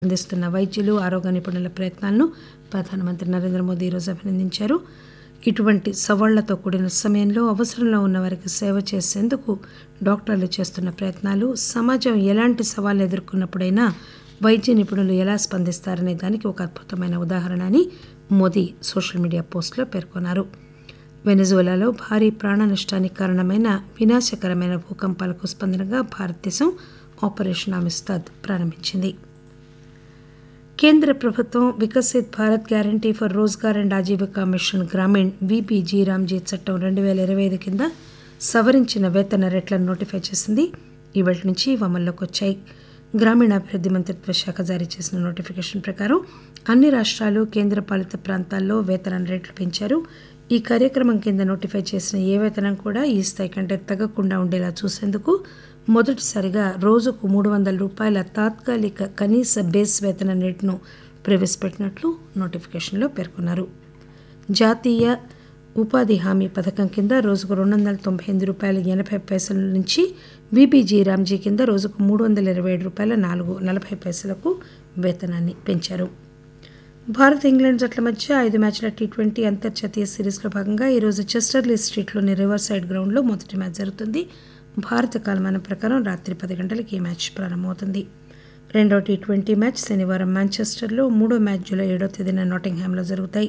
అందిస్తున్న వైద్యులు ఆరోగ్య నిపుణుల ప్రయత్నాలను ప్రధానమంత్రి నరేంద్ర మోదీ ఈరోజు అభినందించారు ఇటువంటి సవాళ్లతో కూడిన సమయంలో అవసరంలో ఉన్న వారికి సేవ చేసేందుకు డాక్టర్లు చేస్తున్న ప్రయత్నాలు సమాజం ఎలాంటి సవాళ్లు ఎదుర్కొన్నప్పుడైనా వైద్య నిపుణులు ఎలా స్పందిస్తారనే దానికి ఒక అద్భుతమైన ఉదాహరణ అని మోదీ సోషల్ మీడియా పోస్టులో పేర్కొన్నారు వెనిజువెలాలో భారీ ప్రాణ నష్టానికి కారణమైన వినాశకరమైన భూకంపాలకు స్పందనగా భారతదేశం ఆపరేషన్ అమిస్తాద్ ప్రారంభించింది కేంద్ర ప్రభుత్వం Viksit Bharat guarantee for Rozgar and Ajeevika mission Gramin VBG RAMG చట్టం రెండు వేల ఇరవై ఐదు కింద సవరించిన వేతన రేట్లను నోటిఫై చేసింది ఇవాటి నుంచి ఇవి అమల్లోకి వచ్చాయి గ్రామీణాభివృద్ధి మంత్రిత్వ శాఖ జారీ చేసిన నోటిఫికేషన్ ప్రకారం అన్ని రాష్ట్రాలు కేంద్రపాలిత ప్రాంతాల్లో వేతన రేట్లు పెంచారు ఈ కార్యక్రమం కింద నోటిఫై చేసిన ఏ వేతనం కూడా ఈ స్థాయి కంటే తగ్గకుండా ఉండేలా చూసేందుకు మొదటిసారిగా రోజుకు మూడు వందల రూపాయల తాత్కాలిక కనీస బేస్ వేతన రేటును ప్రవేశపెట్టినట్లు నోటిఫికేషన్లో పేర్కొన్నారు జాతీయ ఉపాధి హామీ పథకం కింద రోజుకు రెండు వందల తొంభై ఎనిమిది రూపాయల ఎనభై పైసల నుంచి విబీజీ రామ్జీ కింద రోజుకు మూడు వందల ఇరవై ఏడు రూపాయల నాలుగు నలభై పైసలకు వేతనాన్ని పెంచారు భారత్ ఇంగ్లాండ్ జట్ల మధ్య ఐదు మ్యాచ్ల టీ ట్వంటీ అంతర్జాతీయ సిరీస్లో భాగంగా ఈరోజు చెస్టర్లీ స్ట్రీట్లోని రివర్ సైడ్ గ్రౌండ్లో మొదటి మ్యాచ్ జరుగుతుంది భారత కాలమానం ప్రకారం రాత్రి పది గంటలకు ఈ మ్యాచ్ ప్రారంభమవుతుంది రెండో టీ ట్వంటీ మ్యాచ్ శనివారం మాంచెస్టర్లో మూడో మ్యాచ్ జూలై ఏడో తేదీన నాటింగ్హామ్లో జరుగుతాయి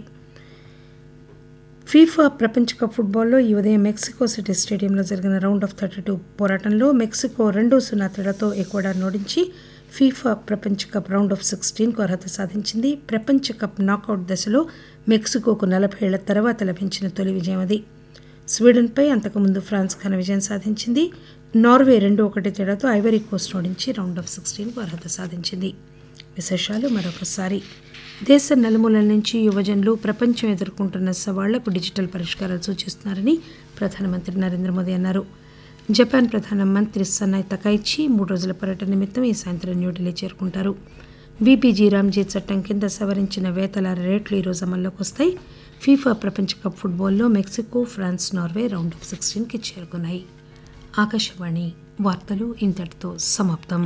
ఫీఫా ప్రపంచ కప్ ఫుట్బాల్లో ఈ ఉదయం మెక్సికో సిటీ స్టేడియంలో జరిగిన రౌండ్ ఆఫ్ థర్టీ టూ పోరాటంలో మెక్సికో రెండు సున్నా తేడాతో ఎక్వడార్ ఓడించి ఫీఫా ప్రపంచ కప్ రౌండ్ ఆఫ్ సిక్స్టీన్కు అర్హత సాధించింది ప్రపంచ కప్ నాకౌట్ దశలో మెక్సికోకు నలభై ఏళ్ల తర్వాత లభించిన తొలి విజయం అది స్వీడన్పై అంతకుముందు ఫ్రాన్స్ ఘన విజయం సాధించింది నార్వే రెండు ఒకటి తేడాతో ఐవరీ కోస్ట్ ఓడించి రౌండ్ ఆఫ్ సిక్స్టీన్కు అర్హత సాధించింది విశేషాలు మరొకసారి దేశ నలుమూలల నుంచి యువజనులు ప్రపంచం ఎదుర్కొంటున్న సవాళ్లకు డిజిటల్ పరిష్కారాలు సూచిస్తున్నారని ప్రధానమంత్రి నరేంద్ర మోదీ అన్నారు జపాన్ ప్రధానమంత్రి సన్నాయ్ తకైచి మూడు రోజుల పర్యటన నిమిత్తం ఈ సాయంత్రం న్యూఢిల్లీ చేరుకుంటారు బీపీజీ రామ్జీ చట్టం కింద సవరించిన వేతల రేట్లు ఈరోజు అమల్లోకి వస్తాయి ఫీఫా ప్రపంచ కప్ ఫుట్బాల్లో Mexico France Norway round of సిక్స్టీన్కి చేరుకున్నాయి ఆకాశవాణి వార్తలు ఇంతటితో సమాప్తం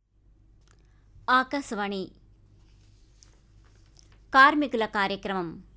ఆకాశవాణి కార్మికుల కార్యక్రమం